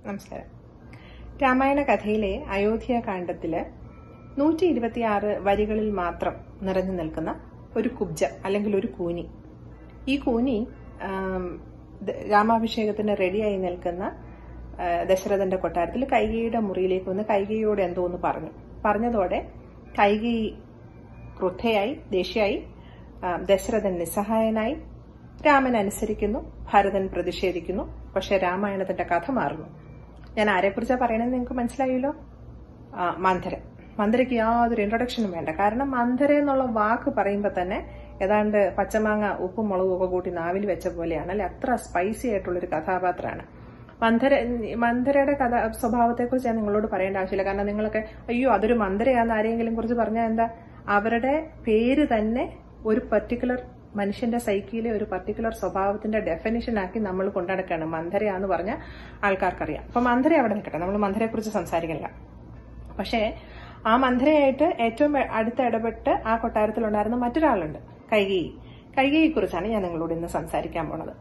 നമസ്കാരം രാമായണ കഥയിലെ അയോധ്യ കാണ്ഡത്തില് നൂറ്റി ഇരുപത്തിയാറ് വരികളിൽ മാത്രം നിറഞ്ഞു നിൽക്കുന്ന ഒരു കുബ്ജ അല്ലെങ്കിൽ ഒരു കൂനി ഈ കൂനി ആം, ദ- രാമാഭിഷേകത്തിന് റെഡിയായി നിൽക്കുന്ന ആ, ദശരഥന്റെ കൊട്ടാരത്തിൽ കൈകേയിയുടെ മുറിയിലേക്ക് വന്ന് കൈകേയിയോട് എന്തോ ഒന്ന് പറഞ്ഞു പറഞ്ഞതോടെ കൈകേയി ക്രുദ്ധയായി ദേഷ്യയായി ആ, ദശരഥൻ നിസ്സഹായനായി രാമൻ അനുസരിക്കുന്നു ഭരതൻ പ്രതിഷേധിക്കുന്നു പക്ഷെ രാമായണത്തിന്റെ കഥ മാറുന്നു ഞാൻ ആരെക്കുറിച്ചാണ് പറയണമെന്ന് നിങ്ങൾക്ക് മനസ്സിലായല്ലോ ആ, മന്ധര മന്ധരയ്ക്ക് യാതൊരു ഇൻട്രൊഡക്ഷനും വേണ്ട കാരണം മന്ധര എന്നുള്ള വാക്ക് പറയുമ്പോൾ തന്നെ ഏതാണ്ട് പച്ചമാങ്ങ ഉപ്പും മുളകും ഒക്കെ കൂട്ടി നാവിൽ വെച്ച പോലെയാണ് അല്ലെ അത്ര സ്പൈസി ആയിട്ടുള്ളൊരു കഥാപാത്രമാണ് മന്ധര മന്ധരയുടെ കഥ സ്വഭാവത്തെക്കുറിച്ച് ഞാൻ നിങ്ങളോട് പറയേണ്ട ആവശ്യമില്ല കാരണം നിങ്ങളൊക്കെ അയ്യോ അതൊരു മന്ധരയാന്ന് ആരെങ്കിലും കുറിച്ച് പറഞ്ഞാൽ എന്താ അവരുടെ പേര് തന്നെ ഒരു പർട്ടിക്കുലർ മനുഷ്യന്റെ സൈക്കിയിലെ ഒരു പർട്ടിക്കുലർ സ്വഭാവത്തിന്റെ ഡെഫിനിഷൻ ആക്കി നമ്മൾ കൊണ്ടുനടക്കുകയാണ് മന്ധരയാന്ന് പറഞ്ഞ ആൾക്കാർക്കറിയാം അപ്പൊ മന്ധര അവിടെ നിൽക്കട്ടെ നമ്മൾ മന്ധരയെ കുറിച്ച് സംസാരിക്കില്ല പക്ഷേ ആ മന്ധരയായിട്ട് ഏറ്റവും അടുത്ത് ഇടപെട്ട് ആ കൊട്ടാരത്തിലുണ്ടായിരുന്ന മറ്റൊരാളുണ്ട് കൈകേയി കൈകേയെ കുറിച്ചാണ് ഞാൻ നിങ്ങളോട് ഇന്ന് സംസാരിക്കാൻ പോണത്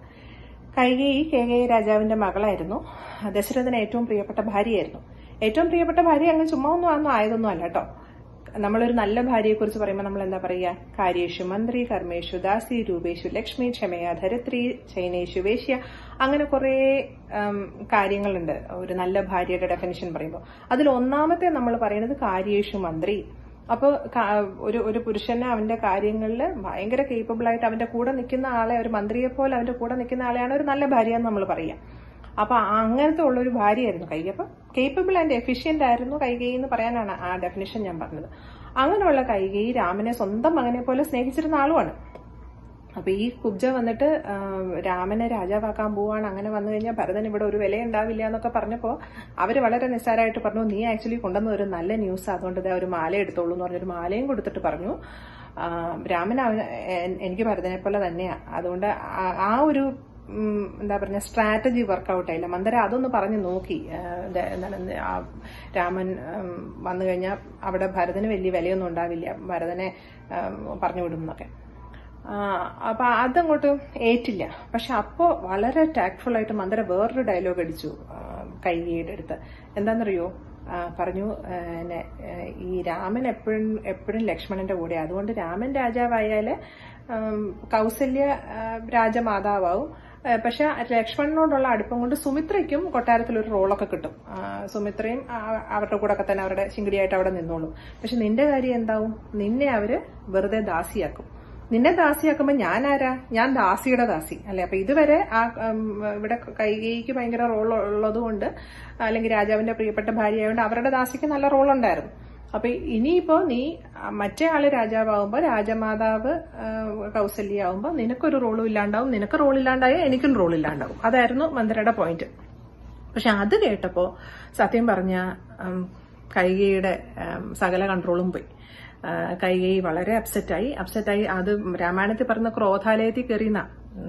കൈകേയി കേകേയി രാജാവിന്റെ മകളായിരുന്നു ദശരഥന് ഏറ്റവും പ്രിയപ്പെട്ട ഭാര്യയായിരുന്നു ഏറ്റവും പ്രിയപ്പെട്ട ഭാര്യ അങ്ങ് ചുമ്മാ ഒന്നും അന്നും ആയതൊന്നും അല്ല കേട്ടോ നമ്മളൊരു നല്ല ഭാര്യയെ കുറിച്ച് പറയുമ്പോൾ നമ്മൾ എന്താ പറയുക കാര്യേഷു മന്ത്രി കർമ്മേഷു ദാസി രൂപേഷു ലക്ഷ്മി ക്ഷമയ ധരിത്രി ചൈനേഷു വേശ്യ അങ്ങനെ കുറേ ഉം, കാര്യങ്ങളുണ്ട് ഒരു നല്ല ഭാര്യയുടെ ഡെഫിനിഷൻ പറയുമ്പോൾ അതിൽ ഒന്നാമത്തെ നമ്മൾ പറയുന്നത് കാര്യേഷു മന്ത്രി അപ്പോൾ ഒരു ഒരു പുരുഷന് അവന്റെ കാര്യങ്ങളിൽ ഭയങ്കര കേപ്പബിൾ ആയിട്ട് അവന്റെ കൂടെ നിൽക്കുന്ന ആളെ ഒരു മന്ത്രിയെ പോലെ അവന്റെ കൂടെ നിൽക്കുന്ന ആളെയാണ് ഒരു നല്ല ഭാര്യ എന്ന് നമ്മൾ പറയാം അപ്പൊ അങ്ങനത്തെ ഉള്ള ഒരു ഭാര്യയായിരുന്നു കൈകി അപ്പൊ കേപ്പബിൾ ആൻഡ് എഫിഷ്യന്റ് ആയിരുന്നു കൈകൈ എന്ന് പറയാനാണ് ആ ഡെഫിനിഷൻ ഞാൻ പറഞ്ഞത് അങ്ങനെയുള്ള കൈകൈ രാമനെ സ്വന്തം മകനെ പോലെ സ്നേഹിച്ചിരുന്ന ആളുമാണ് അപ്പൊ ഈ കുബ്ജ വന്നിട്ട് ആ, രാമനെ രാജാവാക്കാൻ പോവാണ് അങ്ങനെ വന്നു കഴിഞ്ഞാൽ ഭരതൻ ഇവിടെ ഒരു വില ഉണ്ടാവില്ല എന്നൊക്കെ പറഞ്ഞപ്പോ അവര് വളരെ നിസ്സാരമായിട്ട് പറഞ്ഞു നീ ആക്ച്വലി കൊണ്ടുവന്ന ഒരു നല്ല ന്യൂസ് അതുകൊണ്ട് ദേ ഒരു മാല എടുത്തോളൂ എന്ന് പറഞ്ഞൊരു മാലയും കൊടുത്തിട്ട് പറഞ്ഞു ആ, രാമൻ അവന് എ- എനിക്ക് ഭരതനെ പോലെ തന്നെയാ അതുകൊണ്ട് ആ- ആ ഒരു ഉം, എന്താ പറഞ്ഞ സ്ട്രാറ്റജി വർക്കൗട്ട് ആയില്ല മന്ദര അതൊന്ന് പറഞ്ഞു നോക്കി ആ, ദ- എന്താണ് ആ രാമൻ ഉം, വന്നു കഴിഞ്ഞാൽ അവിടെ ഭരതന് വലിയ വിലയൊന്നും ഉണ്ടാവില്ല ഭരതനെ ഉം, പറഞ്ഞു വിടും എന്നൊക്കെ ആ, അപ്പൊ അതങ്ങോട്ട് ഏറ്റില്ല പക്ഷെ അപ്പോ വളരെ ടാക്ട്ഫുൾ ആയിട്ട് മന്ദര വേറൊരു ഡയലോഗ് അടിച്ചു ആ, കൈകേയുടെ അടുത്ത് എന്താണെന്നറിയോ ആ, പറഞ്ഞു ആ, എന്നെ, ആ, ഈ രാമൻ എപ്പോഴും എപ്പോഴും ലക്ഷ്മണന്റെ കൂടെ അതുകൊണ്ട് രാമൻ രാജാവായാല് ഉം, കൗസല്യ ആ, രാജമാതാവാവും ആ, പക്ഷെ ലക്ഷ്മണനോടുള്ള അടുപ്പം കൊണ്ട് സുമിത്രയ്ക്കും കൊട്ടാരത്തിൽ ഒരു റോളൊക്കെ കിട്ടും ആ, സുമിത്രയും ആ, അവരുടെ കൂടെ ഒക്കെ തന്നെ അവരുടെ ചിങ്കിടിയായിട്ട് അവിടെ നിന്നോളും പക്ഷെ നിന്റെ കാര്യം എന്താവും നിന്നെ അവര് വെറുതെ ദാസിയാക്കും നിന്നെ ദാസിയാക്കുമ്പോ ഞാൻ ആരാ ഞാൻ ദാസിയുടെ ദാസി അല്ലെ അപ്പൊ ഇതുവരെ ആ ഉം, ഇവിടെ കൈകേയിക്ക് ഭയങ്കര റോൾ ഉള്ളതുകൊണ്ട് അല്ലെങ്കിൽ രാജാവിന്റെ പ്രിയപ്പെട്ട ഭാര്യയായതുകൊണ്ട് അവരുടെ ദാസിക്ക് നല്ല റോൾ ഉണ്ടായിരുന്നു അപ്പൊ ഇനിയിപ്പോ നീ ആ, മറ്റേ ആള് രാജാവാകുമ്പോ രാജമാതാവ് ആ, കൗസല്യാവുമ്പോ നിനക്കൊരു റോളും ഇല്ലാണ്ടാവും നിനക്ക് റോൾ ഇല്ലാണ്ടായ എനിക്കും റോൾ ഇല്ലാണ്ടാവും അതായിരുന്നു മന്ത്രയുടെ പോയിന്റ് പക്ഷെ അത് കേട്ടപ്പോ സത്യം പറഞ്ഞ ഉം, കൈകയുടെ ഉം, സകല കൺട്രോളും പോയി ആ, കൈകൈ വളരെ അപ്സെറ്റായി അപ്സെറ്റായി അത് രാമായണത്തിൽ പറഞ്ഞ ക്രോധാലയത്തിൽ കയറിയുന്ന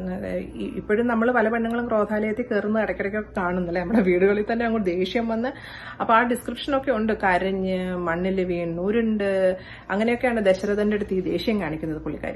ഇപ്പോഴും നമ്മൾ പല പെണ്ണുങ്ങളും ക്രോധാലയത്തിൽ കയറുന്ന ഇടയ്ക്കിടയ്ക്കൊക്കെ കാണുന്നല്ലേ നമ്മുടെ വീടുകളിൽ തന്നെ അങ്ങോട്ട് ദേഷ്യം വന്ന് അപ്പൊ ആ ഡിസ്ക്രിപ്ഷനൊക്കെ ഉണ്ട് കരഞ്ഞ് മണ്ണിൽ വീണ് ഉരുണ്ട് അങ്ങനെയൊക്കെയാണ് ദശരഥന്റെ അടുത്ത് ഈ ദേഷ്യം കാണിക്കുന്നത് പുള്ളിക്കാരി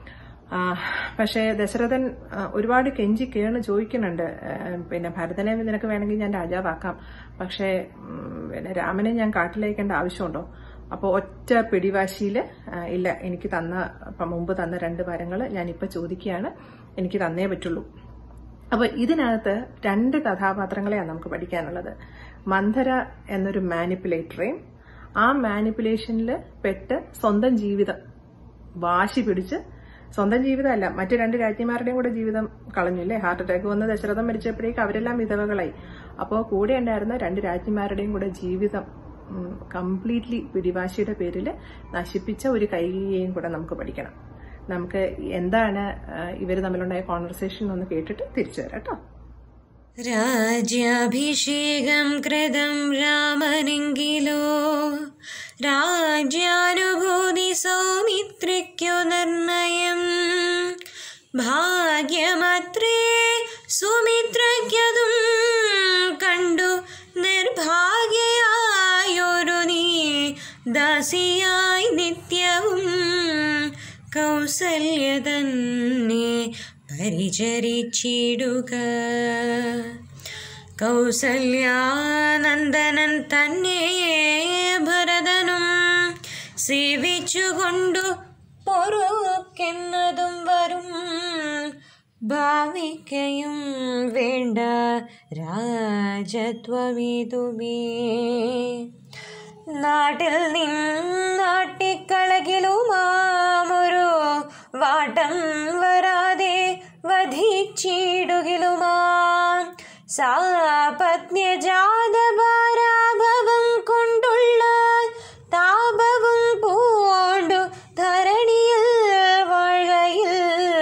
ആ, പക്ഷേ ദശരഥൻ ആ, ഒരുപാട് കെഞ്ചി കേണ് ചോദിക്കുന്നുണ്ട് ആ, പിന്നെ ഭരതനെ നിനക്ക് വേണമെങ്കിൽ ഞാൻ രാജാവാക്കാം പക്ഷേ ഉം, പിന്നെ രാമനെ ഞാൻ കാട്ടിലയക്കേണ്ട ആവശ്യമുണ്ടോ അപ്പോൾ ഒറ്റ പിടിവാശിയിൽ ഇല്ല എനിക്ക് തന്ന ഇപ്പം മുമ്പ് തന്ന രണ്ട് വരങ്ങൾ ഞാനിപ്പോൾ ചോദിക്കുകയാണ് എനിക്ക് തന്നേ പറ്റുള്ളൂ അപ്പൊ ഇതിനകത്ത് രണ്ട് കഥാപാത്രങ്ങളെയാണ് നമുക്ക് പഠിക്കാനുള്ളത് മന്ധര എന്നൊരു മാനിപ്പുലേറ്ററേയും ആ മാനിപ്പുലേഷനിൽ പെട്ട് സ്വന്തം ജീവിതം വാശി പിടിച്ച് സ്വന്തം ജീവിതമല്ല മറ്റു രണ്ട് രാജ്ഞിമാരുടെയും കൂടെ ജീവിതം കളഞ്ഞില്ലേ ഹാർട്ട് അറ്റാക്ക് വന്ന് ദശരഥം മരിച്ചപ്പോഴേക്ക് അവരെല്ലാം വിധവകളായി അപ്പോൾ കൂടെ ഉണ്ടായിരുന്ന രണ്ട് രാജ്ഞിമാരുടെയും കൂടെ ജീവിതം കംപ്ലീറ്റ്ലി പിടിവാശിയുടെ പേരിൽ നശിപ്പിച്ച ഒരു കൈകേയും കൂടെ നമുക്ക് പഠിക്കണം നമുക്ക് എന്താണ് ഇവർ തമ്മിലുണ്ടായ കോൺവെർസേഷൻ ഒന്ന് കേട്ടിട്ട് തിരിച്ചു വരാം കേട്ടോ രാജ്യാഭിഷേകം കൃതം രാമനെങ്കിലോ രാജ്യാനുഭൂതി സൗമിത്രയ്ക്കു നിർണയം ഭാഗ്യമത്രേ സുമിത്രയ്ക്കതും കണ്ടു നിർഭാഗ്യയായൊരു നീ ദാസിയായി നിത്യവും കൗസല്യ തന്നെ പരിചരിച്ചിടുക കൗസല്യാനന്ദനൻ തന്നെ ഭരതനും സേവിച്ചുകൊണ്ടു പൊറുക്കെന്നതും വരും ഭാവിക്കയും വേണ്ട രാജത്വമിതുമേ നാട്ടിൽ നിന്നാട്ടിക്കളകിലുമാമൊരു വാട്ടം വരാതെ വധിച്ചിടുകിലുമാ സാപത്ന്യജാതഭാരാഭവം കൊണ്ടുള്ള താപവും പൂണ്ടു ധരണിയിൽ വാഴയിൽ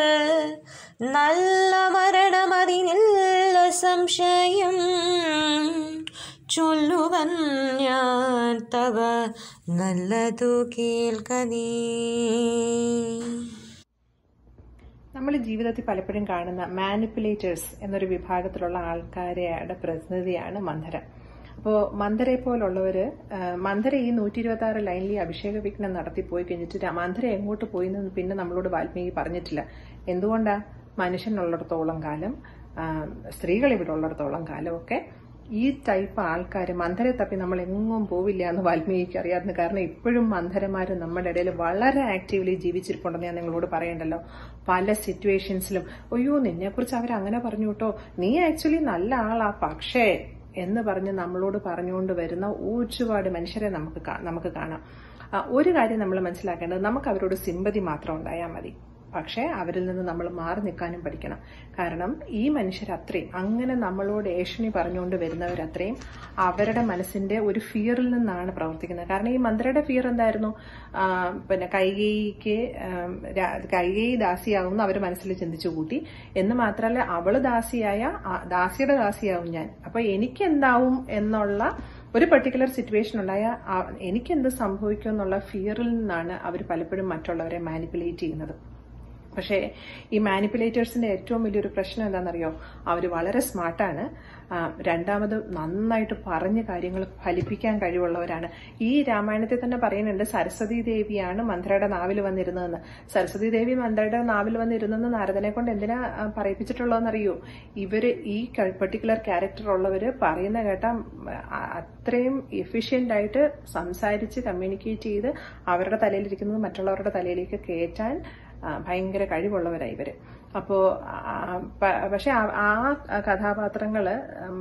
നല്ല മരണമതിനില്ല സംശയം ചൊല്ലുവൻ ഞാൻ തവ നല്ലതു കേൾക്കനീ നമ്മൾ ജീവിതത്തിൽ പലപ്പോഴും കാണുന്ന മാനിപ്പുലേറ്റേഴ്സ് എന്നൊരു വിഭാഗത്തിലുള്ള ആൾക്കാരുടെ പ്രതിനിധിയാണ് മന്ധര അപ്പോൾ മന്ധരയെ പോലുള്ളവര് ആ, മന്ധര ഈ നൂറ്റി ഇരുപത്തി ആറ് ലൈനിൽ ഈ അഭിഷേക വിഘ്നം നടത്തി പോയി കഴിഞ്ഞിട്ട് ര- മന്ധര എങ്ങോട്ട് പോയി എന്ന് പിന്നെ നമ്മളോട് വാൽമീകി പറഞ്ഞിട്ടില്ല എന്തുകൊണ്ടാ മനുഷ്യനുള്ളിടത്തോളം കാലം ആ, സ്ത്രീകൾ ഇവിടെ ഉള്ളിടത്തോളം കാലമൊക്കെ ഈ ടൈപ്പ് ആൾക്കാർ മന്ധരെ തപ്പി നമ്മൾ എങ്ങും പോവില്ല എന്ന് വാൽമീകിക്ക് അറിയാവുന്ന കാരണം ഇപ്പോഴും മന്ധരമാര് നമ്മുടെ ഇടയിൽ വളരെ ആക്റ്റീവ്ലി ജീവിച്ചിരിപ്പുണ്ടെന്ന് ഞാൻ നിങ്ങളോട് പറയണ്ടല്ലോ പല സിറ്റുവേഷൻസിലും അയ്യോ നിന്നെക്കുറിച്ച് അവർ അങ്ങനെ പറഞ്ഞു കേട്ടോ നീ ആക്ച്വലി നല്ല ആളാ പക്ഷേ എന്ന് പറഞ്ഞ് നമ്മളോട് പറഞ്ഞുകൊണ്ട് വരുന്ന ഒരുപാട് മനുഷ്യരെ നമുക്ക് കാ- നമുക്ക് കാണാം ആ, ഒരു കാര്യം നമ്മൾ മനസ്സിലാക്കേണ്ടത് നമുക്ക് അവരോട് സിമ്പതി മാത്രം ഉണ്ടായാൽ മതി പക്ഷേ അവരിൽ നിന്ന് നമ്മൾ മാറി നിൽക്കാനും പഠിക്കണം കാരണം ഈ മനുഷ്യർ അത്രയും അങ്ങനെ നമ്മളോട് ഏഷണി പറഞ്ഞുകൊണ്ട് വരുന്നവരത്രയും അവരുടെ മനസ്സിന്റെ ഒരു ഫിയറിൽ നിന്നാണ് പ്രവർത്തിക്കുന്നത് കാരണം ഈ മന്ത്രിയുടെ ഫിയർ എന്തായിരുന്നു ആ, പിന്നെ കൈകേയിക്ക് ആം, രാ- കൈകേയി ദാസിയാവുമെന്ന് അവർ മനസ്സിൽ ചിന്തിച്ചു കൂട്ടി എന്ന് മാത്രമല്ല അവള് ദാസിയായ ആ, ദാസിയുടെ ദാസിയാവും ഞാൻ അപ്പൊ എനിക്ക് എന്താവും എന്നുള്ള ഒരു പെർട്ടിക്കുലർ സിറ്റുവേഷൻ ഉണ്ടായ എനിക്ക് എന്ത് സംഭവിക്കും എന്നുള്ള ഫിയറിൽ നിന്നാണ് അവർ പലപ്പോഴും മറ്റുള്ളവരെ മാനിപ്പുലേറ്റ് ചെയ്യുന്നത് പക്ഷേ ഈ മാനിപ്പുലേറ്റേഴ്സിന്റെ ഏറ്റവും വലിയൊരു പ്രശ്നം എന്താണെന്നറിയോ അവർ വളരെ സ്മാർട്ടാണ് ആ, രണ്ടാമത് നന്നായിട്ട് പറഞ്ഞ കാര്യങ്ങൾ ഫലിപ്പിക്കാൻ കഴിവുള്ളവരാണ് ഈ രാമായണത്തിൽ തന്നെ പറയുന്നുണ്ട് സരസ്വതി ദേവിയാണ് മന്ത്രയുടെ നാവിൽ വന്നിരുന്നതെന്ന് സരസ്വതി ദേവി മന്ത്രയുടെ നാവിൽ വന്നിരുന്നെന്ന് നാരദനെ കൊണ്ട് എന്തിനാ ആ, പറയിപ്പിച്ചിട്ടുള്ളതെന്നറിയോ ഇവര് ഈ പെർട്ടിക്കുലർ ക്യാരക്ടർ ഉള്ളവര് പറയുന്ന കേട്ട അത്രയും എഫിഷ്യന്റ് ആയിട്ട് സംസാരിച്ച് കമ്മ്യൂണിക്കേറ്റ് ചെയ്ത് അവരുടെ തലയിലിരിക്കുന്നത് മറ്റുള്ളവരുടെ തലയിലേക്ക് കയറ്റാൻ ആ, ഭയങ്കര കഴിവുള്ളവരാണ് ഇവര് അപ്പോ ആ, പ- പക്ഷെ ആ- ആ കഥാപാത്രങ്ങള്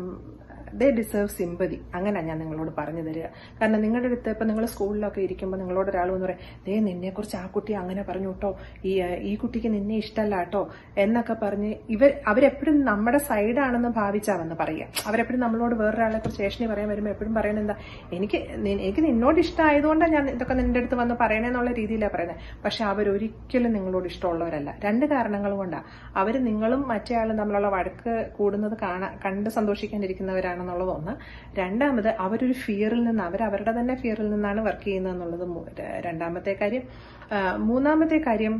ദേ ഡിസേർവ് സിമ്പതി അങ്ങനെ ഞാൻ നിങ്ങളോട് പറഞ്ഞു തരിക കാരണം നിങ്ങളുടെ അടുത്ത് ഇപ്പൊ നിങ്ങൾ സ്കൂളിലൊക്കെ ഇരിക്കുമ്പോൾ നിങ്ങളോട് ഒരാൾ വന്ന് പറയും ദേ നിന്നെ കുറിച്ച് ആ കുട്ടി അങ്ങനെ പറഞ്ഞു കേട്ടോ ഈ ആ, ഈ കുട്ടിക്ക് നിന്നെ ഇഷ്ടമല്ല കേട്ടോ എന്നൊക്കെ പറഞ്ഞ് ഇവർ അവരെപ്പോഴും നമ്മുടെ സൈഡാണെന്ന് ഭാവിച്ചാവെന്ന് പറയുക അവരെപ്പോഴും നമ്മളോട് വേറൊരാളെ കുറിച്ച് ഏഷണി പറയാൻ വരുമ്പോൾ എപ്പോഴും പറയുന്നത് എന്താ എനിക്ക് നി- എനിക്ക് നിന്നോട് ഇഷ്ടമായതുകൊണ്ടാണ് ഞാൻ ഇതൊക്കെ നിന്റെ അടുത്ത് വന്ന് പറയണേന്നുള്ള രീതിയിലാണ് പറയുന്നത് പക്ഷെ അവരൊരിക്കലും നിങ്ങളോട് ഇഷ്ടമുള്ളവരല്ല രണ്ട് കാരണങ്ങൾ കൊണ്ടാണ് അവർ നിങ്ങളും മറ്റേ ആളും തമ്മിലുള്ള വഴക്ക് കൂടുന്നത് കാണാൻ കണ്ട് സന്തോഷിക്കാനിരിക്കുന്നവരാണെന്നുള്ളത് ഒന്ന് രണ്ടാമത് അവരൊരു ഫിയറിൽ നിന്ന് അവർ അവരുടെ തന്നെ ഫിയറിൽ നിന്നാണ് വർക്ക് ചെയ്യുന്നത് എന്നുള്ളത് മൂ- രണ്ടാമത്തെ കാര്യം ആ, മൂന്നാമത്തെ കാര്യം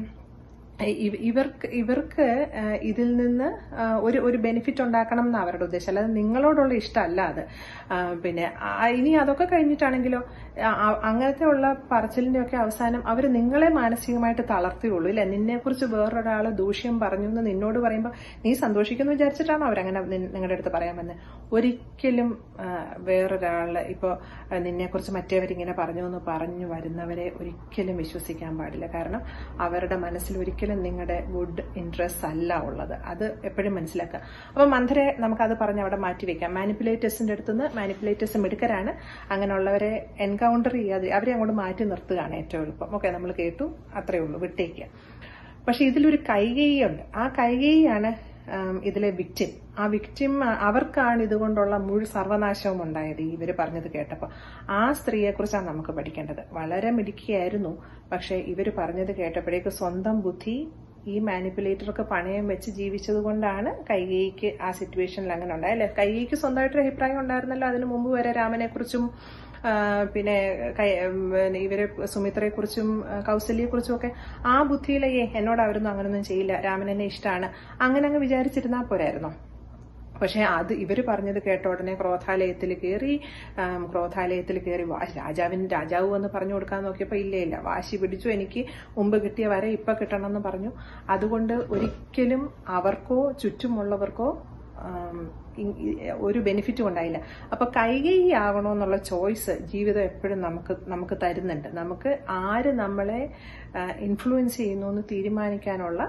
ഇവ- ഇവർക്ക് ഇവർക്ക് ആ, ഇതിൽ നിന്ന് ആ, ഒരു ഒരു ബെനിഫിറ്റ് ഉണ്ടാക്കണം എന്ന് അവരുടെ ഉദ്ദേശം അല്ലാതെ നിങ്ങളോടുള്ള ഇഷ്ടമല്ല അത് ആ, പിന്നെ ആ, ഇനി അതൊക്കെ കഴിഞ്ഞിട്ടാണെങ്കിലോ ആ, ആ, അങ്ങനത്തെ ഉള്ള പറച്ചിലിന്റെ ഒക്കെ അവസാനം അവർ നിങ്ങളെ മാനസികമായിട്ട് തളർത്തിയുള്ളൂ ഇല്ല നിന്നെ കുറിച്ച് വേറൊരാൾ ദൂഷ്യം പറഞ്ഞു എന്ന് നിന്നോട് പറയുമ്പോൾ നീ സന്തോഷിക്കുന്നു വിചാരിച്ചിട്ടാണോ അവരങ്ങനെ നി- നിങ്ങളുടെ അടുത്ത് പറയാൻ വന്നത് ഒരിക്കലും ആ, വേറൊരാള് ഇപ്പോ നിന്നെ കുറിച്ച് മറ്റേവരിങ്ങനെ പറഞ്ഞു എന്ന് പറഞ്ഞു വരുന്നവരെ ഒരിക്കലും വിശ്വസിക്കാൻ പാടില്ല കാരണം അവരുടെ മനസ്സിൽ ഒരിക്കലും നിങ്ങളുടെ ഗുഡ് ഇൻട്രസ്റ്റ് അല്ല ഉള്ളത് അത് എപ്പോഴും മനസ്സിലാക്കുക അപ്പൊ മന്ധരെ നമുക്കത് പറഞ്ഞ് അവിടെ മാറ്റി വെക്കാം മാനിപ്പുലേറ്റേഴ്സിന്റെ അടുത്തുനിന്ന് മാനിപ്പുലേറ്റേഴ്സ് മിടുക്കരാണ് അങ്ങനെയുള്ളവരെ എൻകൗണ്ടർ ചെയ്യാതെ അവരെ അങ്ങോട്ട് മാറ്റി നിർത്തുകയാണ് ഏറ്റവും എളുപ്പം ഓക്കെ നമ്മൾ കേട്ടു അത്രേ ഉള്ളൂ വിട്ടേക്കുക പക്ഷെ ഇതിലൊരു കൈകേയുണ്ട് ആ കൈകേയാണ് ആം, ഇതിലെ വിക്റ്റിം ആ വിക്റ്റിം അവർക്കാണ് ഇതുകൊണ്ടുള്ള മുഴു സർവനാശവും ഉണ്ടായത് ഇവർ പറഞ്ഞത് കേട്ടപ്പോൾ ആ സ്ത്രീയെ കുറിച്ചാണ് നമുക്ക് പഠിക്കേണ്ടത് വളരെ മിടുക്കിയായിരുന്നു പക്ഷെ ഇവർ പറഞ്ഞത് കേട്ടപ്പോഴേക്ക് സ്വന്തം ബുദ്ധി ഈ മാനിപ്പുലേറ്റർക്ക് പണയം വെച്ച് ജീവിച്ചത് കൊണ്ടാണ് കൈകേയിക്ക് ആ സിറ്റുവേഷനിൽ അങ്ങനെ ഉണ്ടായല്ലേ കൈകേയിക്ക് സ്വന്തമായിട്ടൊരു അഭിപ്രായം ഉണ്ടായിരുന്നല്ലോ അതിനു മുമ്പ് വരെ രാമനെ കുറിച്ചും ആ, പിന്നെ കൈ- ഉം, പിന്നെ ഇവരെ സുമിത്രയെ കുറിച്ചും കൗസല്യെ കുറിച്ചും ഒക്കെ ആ ബുദ്ധിയിലേ എന്നോട് അവരൊന്നും അങ്ങനൊന്നും ചെയ്യില്ല രാമൻ എന്നെ ഇഷ്ടമാണ് അങ്ങനെ അങ്ങ് വിചാരിച്ചിരുന്നാ പോരായിരുന്നോ പക്ഷെ അത് ഇവര് പറഞ്ഞത് കേട്ട ഉടനെ ക്രോധാലയത്തിൽ കയറി ആം, ക്രോധാലയത്തിൽ കയറി വാ രാജാവിന് രാജാവ് വന്ന് പറഞ്ഞു കൊടുക്കാൻ നോക്കിയപ്പോൾ ഇല്ല ഇല്ല വാശി പിടിച്ചു എനിക്ക് മുമ്പ് കിട്ടിയ വരെ ഇപ്പൊ കിട്ടണമെന്ന് പറഞ്ഞു അതുകൊണ്ട് ഒരിക്കലും അവർക്കോ ചുറ്റുമുള്ളവർക്കോ ആം, ഇ- ഇ- ഒരു ബെനിഫിറ്റും ഉണ്ടായില്ല അപ്പൊ കൈകൈ ആകണമെന്നുള്ള ചോയ്സ് ജീവിതം എപ്പോഴും നമുക്ക് നമുക്ക് തരുന്നുണ്ട് നമുക്ക് ആര് നമ്മളെ ഇൻഫ്ലുവൻസ് ചെയ്യുന്നു എന്ന് തീരുമാനിക്കാനുള്ള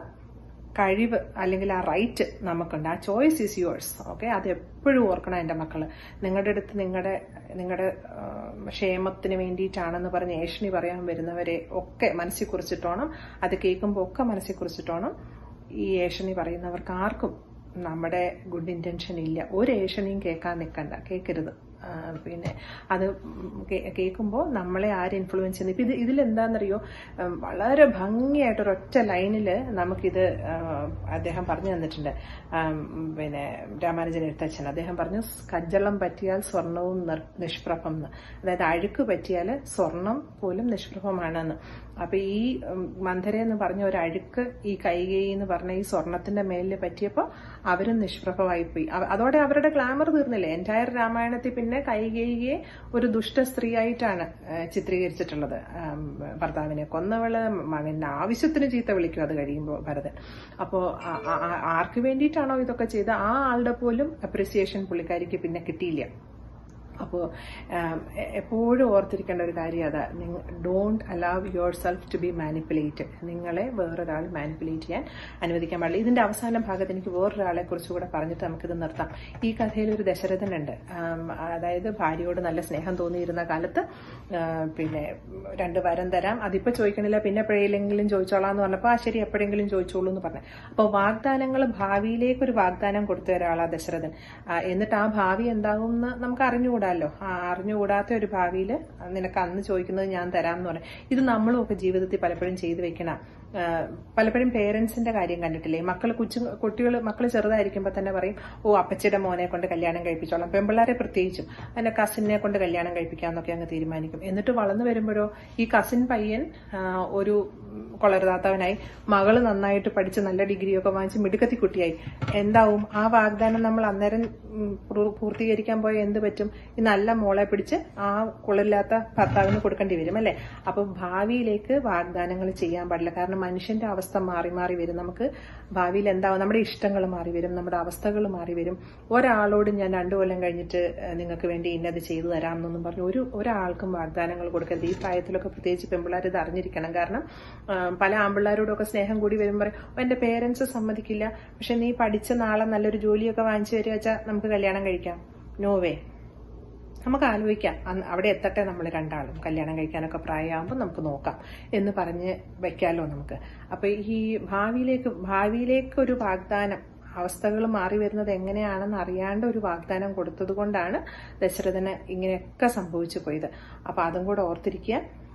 കഴിവ് അല്ലെങ്കിൽ ആ റൈറ്റ് നമുക്കുണ്ട് ആ ചോയ്സ് ഈസ് യുവേഴ്സ് ഓക്കെ അത് എപ്പോഴും ഓർക്കണം എൻ്റെ മക്കള് നിങ്ങളുടെ അടുത്ത് നിങ്ങളുടെ നിങ്ങളുടെ ക്ഷേമത്തിന് വേണ്ടിയിട്ടാണെന്ന് പറഞ്ഞ് ഏഷണി പറയാൻ വരുന്നവരെ ഒക്കെ മനസ്സിൽ കുറിച്ചിട്ടോണം അത് കേൾക്കുമ്പോൾ ഒക്കെ മനസ്സിൽ കുറിച്ചിട്ടോണം ഈ ഏഷണി പറയുന്നവർക്ക് ആർക്കും നമ്മുടെ ഗുഡ് ഇന്റൻഷൻ ഇല്ല ഒരു ഏഷണിയും കേൾക്കാൻ നിൽക്കണ്ട കേൾക്കരുത് ആ, പിന്നെ അത് കേൾക്കുമ്പോൾ നമ്മളെ ആര് ഇൻഫ്ലുവൻസ് ചെയ്യുന്നു ഇപ്പം ഇത് ഇതിലെന്താണെന്നറിയോ ഉം, വളരെ ഭംഗിയായിട്ട് ഒരൊറ്റ ലൈനിൽ നമുക്കിത് ആ, അദ്ദേഹം പറഞ്ഞു തന്നിട്ടുണ്ട് ആം, പിന്നെ രാമാനുജൻ എഴുത്തച്ഛൻ അദ്ദേഹം പറഞ്ഞു കജ്ജളം പറ്റിയാൽ സ്വർണവും നിർ- നിഷ്പ്രഭം എന്ന് അതായത് അഴുക്ക് പറ്റിയാൽ സ്വർണം പോലും നിഷ്പ്രഭമാണെന്ന് അപ്പൊ ഈ ഉം, മന്ധര എന്ന് പറഞ്ഞ ഒരു അഴുക്ക് ഈ കൈകൈ എന്ന് പറഞ്ഞ ഈ സ്വർണത്തിന്റെ മേലിൽ പറ്റിയപ്പോൾ അവരും നിഷ്പ്രഭമായി പോയി അവ- അതോടെ അവരുടെ ഗ്ലാമർ തീർന്നില്ലേ എൻറ്റയർ രാമായണത്തിൽ പിന്നെ കൈകൈയെ ഒരു ദുഷ്ട സ്ത്രീയായിട്ടാണ് ആ, ചിത്രീകരിച്ചിട്ടുള്ളത് ആം, ഭർത്താവിനെ കൊന്നവള് മകന്റെ ആവശ്യത്തിന് ചീത്ത വിളിക്കും അത് കഴിയുമ്പോൾ ഭരതൻ അപ്പോൾ ആർക്ക് വേണ്ടിയിട്ടാണോ ഇതൊക്കെ ചെയ്ത് ആ ആളുടെ പോലും അപ്രിസിയേഷൻ പുള്ളിക്കാരിക്ക് പിന്നെ കിട്ടിയില്ല അപ്പോൾ എപ്പോഴും ഓർത്തിരിക്കേണ്ട ഒരു കാര്യം അതാ don't allow yourself to be manipulated നിങ്ങളെ വേറൊരാൾ മാനിപ്പുലേറ്റ് ചെയ്യാൻ അനുവദിക്കാൻ പാടില്ല ഇതിന്റെ അവസാന ഭാഗത്ത് എനിക്ക് വേറൊരാളെ കുറിച്ചുകൂടെ പറഞ്ഞിട്ട് നമുക്കിത് നിർത്താം ഈ കഥയിൽ ഒരു ദശരഥനുണ്ട് ആം, അതായത് ഭാര്യയോട് നല്ല സ്നേഹം തോന്നിയിരുന്ന കാലത്ത് ആ, പിന്നെ രണ്ട് വരം തരാം അതിപ്പോ ചോദിക്കണില്ല പിന്നെ എപ്പോഴെങ്കിലും ചോദിച്ചോളാം എന്ന് പറഞ്ഞപ്പോൾ ആ ശരി എപ്പോഴെങ്കിലും ചോദിച്ചോളൂ എന്ന് പറഞ്ഞു അപ്പോൾ വാഗ്ദാനങ്ങൾ ഭാവിയിലേക്ക് ഒരു വാഗ്ദാനം കൊടുത്ത ഒരാളാ ദശരഥൻ ആ, എന്നിട്ട് ആ ഭാവി എന്താകും എന്ന് നമുക്ക് അറിഞ്ഞുകൂടാല്ലോ ആ അറിഞ്ഞുകൂടാത്ത ഒരു ഭാവിയിൽ നിനക്ക് അന്ന് ചോദിക്കുന്നത് ഞാൻ തരാം എന്ന് പറയും ഇത് നമ്മളും ഒക്കെ ജീവിതത്തിൽ പലപ്പോഴും ചെയ്തു വെക്കണം ആ, പലപ്പോഴും പേരൻസിന്റെ കാര്യം കണ്ടിട്ടില്ലേ മക്കൾ കൊച്ചു കുട്ടികൾ മക്കൾ ചെറുതായിരിക്കുമ്പോൾ തന്നെ പറയും ഓ അപ്പച്ചിയുടെ മോനെ കൊണ്ട് കല്യാണം കഴിപ്പിച്ചോളാം പെൺപിള്ളേരെ പ്രത്യേകിച്ചും അതിന്റെ കസിനെ കൊണ്ട് കല്യാണം കഴിപ്പിക്കാന്നൊക്കെ അങ്ങ് തീരുമാനിക്കും എന്നിട്ട് വളർന്നു വരുമ്പോഴോ ഈ കസിൻ പയ്യൻ ആ, ഒരു കൊളരുതാത്തവനായി മകള് നന്നായിട്ട് പഠിച്ച് നല്ല ഡിഗ്രിയൊക്കെ വാങ്ങിച്ച് മിടുക്കത്തി കുട്ടിയായി എന്താവും ആ വാഗ്ദാനം നമ്മൾ അന്നേരം ഉം, പൂർ- പൂർത്തീകരിക്കാൻ പോയ എന്ത് പറ്റും ഈ നല്ല മോളെ പിടിച്ച് ആ കുളില്ലാത്ത ഭർത്താവിന് കൊടുക്കേണ്ടി വരും അല്ലെ അപ്പൊ ഭാവിയിലേക്ക് വാഗ്ദാനങ്ങൾ ചെയ്യാൻ പാടില്ല കാരണം മനുഷ്യന്റെ അവസ്ഥ മാറി മാറി വരും നമുക്ക് ഭാവിയിൽ എന്താവും നമ്മുടെ ഇഷ്ടങ്ങൾ മാറി വരും നമ്മുടെ അവസ്ഥകൾ മാറി വരും ഒരാളോട് ഞാൻ രണ്ടു കൊല്ലം കഴിഞ്ഞിട്ട് ഏഹ്, നിങ്ങൾക്ക് വേണ്ടി ഇന്നത് ചെയ്തു തരാം എന്നൊന്നും പറഞ്ഞു ഒരു ഒരാൾക്കും വാഗ്ദാനങ്ങൾ കൊടുക്കരുത് ഈ പ്രായത്തിലൊക്കെ പ്രത്യേകിച്ച് പെൺപിള്ളേർ ഇത് അറിഞ്ഞിരിക്കണം കാരണം ആ, പല ആൺപിള്ളേരോടൊക്കെ സ്നേഹം കൂടി വരുമ്പോൾ പറയും "ഓ, എന്റെ പേരൻസ് സമ്മതിക്കില്ല പക്ഷെ നീ പഠിച്ച നാളെ നല്ലൊരു ജോലിയൊക്കെ വാങ്ങിച്ചു തരിക വെച്ചാൽ നമുക്ക് കല്യാണം കഴിക്കാം നോവേ നമുക്ക് ആലോചിക്കാം അന്ന് അവിടെ എത്തട്ടെ നമ്മൾ രണ്ടാളും കല്യാണം കഴിക്കാനൊക്കെ പ്രായമാകുമ്പോൾ നമുക്ക് നോക്കാം എന്ന് പറഞ്ഞ് വെക്കാലോ നമുക്ക് അപ്പൊ ഈ ഭാവിയിലേക്ക് ഭാവിയിലേക്ക് ഒരു വാഗ്ദാനം അവസ്ഥകൾ മാറി വരുന്നത് എങ്ങനെയാണെന്ന് അറിയാണ്ട് ഒരു വാഗ്ദാനം കൊടുത്തത് കൊണ്ടാണ് ദശരഥന് ഇങ്ങനെയൊക്കെ സംഭവിച്ചു പോയത് അപ്പൊ അതും കൂടെ ഓർത്തിരിക്കുക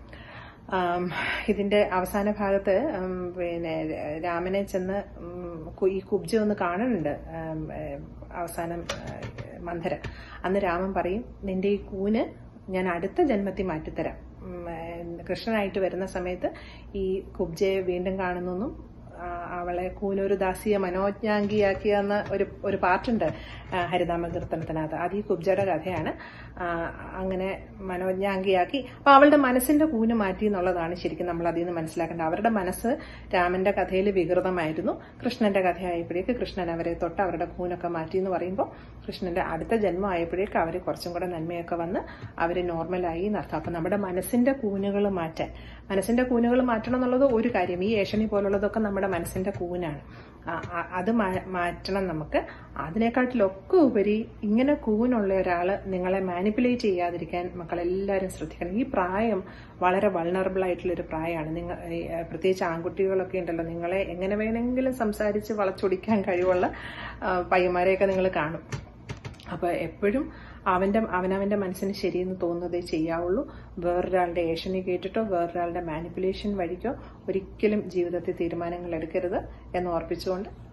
ആം, ഇതിന്റെ അവസാന ഭാഗത്ത് ഉം, പിന്നെ രാമനെ ചെന്ന് ഉം, കു- ഈ കുബ്ജ ഒന്ന് കാണുന്നുണ്ട് ആം, ഏം, അവസാനം ആ, മന്ധര അന്ന് രാമൻ പറയും നിന്റെ ഈ കൂന് ഞാൻ അടുത്ത ജന്മത്തിൽ മാറ്റിത്തരാം ഉം, ഏ, കൃഷ്ണനായിട്ട് വരുന്ന സമയത്ത് ഈ കുബ്ജയെ വീണ്ടും കാണുന്നൊന്നും ആ, അവളെ കൂനൊരു ദാസിയെ മനോജ്ഞാംഗിയാക്കിയെന്ന ഒരു ഒരു പാട്ടുണ്ട് ആ, ഹരിനാമ കീർത്തനത്തിനകത്ത് അത് ഈ കുബ്ജയുടെ കഥയാണ് ആ, അങ്ങനെ മനോജ്ഞാംഗിയാക്കി അപ്പൊ അവളുടെ മനസ്സിന്റെ കൂന് മാറ്റി എന്നുള്ളതാണ് ശരിക്കും നമ്മൾ അതിൽ നിന്ന് മനസ്സിലാക്കേണ്ടത് അവരുടെ മനസ്സ് രാമന്റെ കഥയിൽ വികൃതമായിരുന്നു കൃഷ്ണന്റെ കഥയായപ്പോഴേക്ക് കൃഷ്ണൻ അവരെ തൊട്ട് അവരുടെ കൂനൊക്കെ മാറ്റി എന്ന് പറയുമ്പോൾ കൃഷ്ണന്റെ അടുത്ത ജന്മം ആയപ്പോഴേക്ക് അവർ കുറച്ചും കൂടെ നന്മയൊക്കെ വന്ന് അവർ നോർമലായി എന്നർത്ഥം അപ്പൊ നമ്മുടെ മനസ്സിന്റെ കൂനുകൾ മാറ്റാൻ മനസ്സിന്റെ കൂനുകൾ മാറ്റണം എന്നുള്ളത് ഒരു കാര്യം ഈ ഏഷണി പോലുള്ളതൊക്കെ നമ്മുടെ മനസ്സിന്റെ കൂനാണ് ആ- ആ- അത് മാ- മാറ്റണം നമുക്ക് അതിനെക്കാട്ടിലൊക്കെ ഉപരി ഇങ്ങനെ കൂനുള്ള ഒരാള് നിങ്ങളെ മാനിപ്പുലേറ്റ് ചെയ്യാതിരിക്കാൻ മക്കളെല്ലാവരും ശ്രദ്ധിക്കണം ഈ പ്രായം വളരെ വൾണറബിൾ ആയിട്ടുള്ള ഒരു പ്രായമാണ് നിങ്ങൾ ഈ, ഏ, പ്രത്യേകിച്ച് ആൺകുട്ടികളൊക്കെ ഉണ്ടല്ലോ നിങ്ങളെ എങ്ങനെ വേണമെങ്കിലും സംസാരിച്ച് വളച്ചൊടിക്കാൻ കഴിവുള്ള ആ, പയ്യന്മാരെയൊക്കെ നിങ്ങൾ കാണും അപ്പൊ എപ്പോഴും അവന്റെ അവനവന്റെ മനസ്സിന് ശരിയെന്ന് തോന്നുന്നതേ ചെയ്യാവുള്ളൂ വേറൊരാളുടെ ഏഷണി കേട്ടിട്ടോ വേറൊരാളുടെ മാനിപ്പുലേഷൻ വഴിക്കോ ഒരിക്കലും ജീവിതത്തിൽ തീരുമാനങ്ങൾ എടുക്കരുത് എന്ന് ഓർപ്പിച്ചുകൊണ്ട്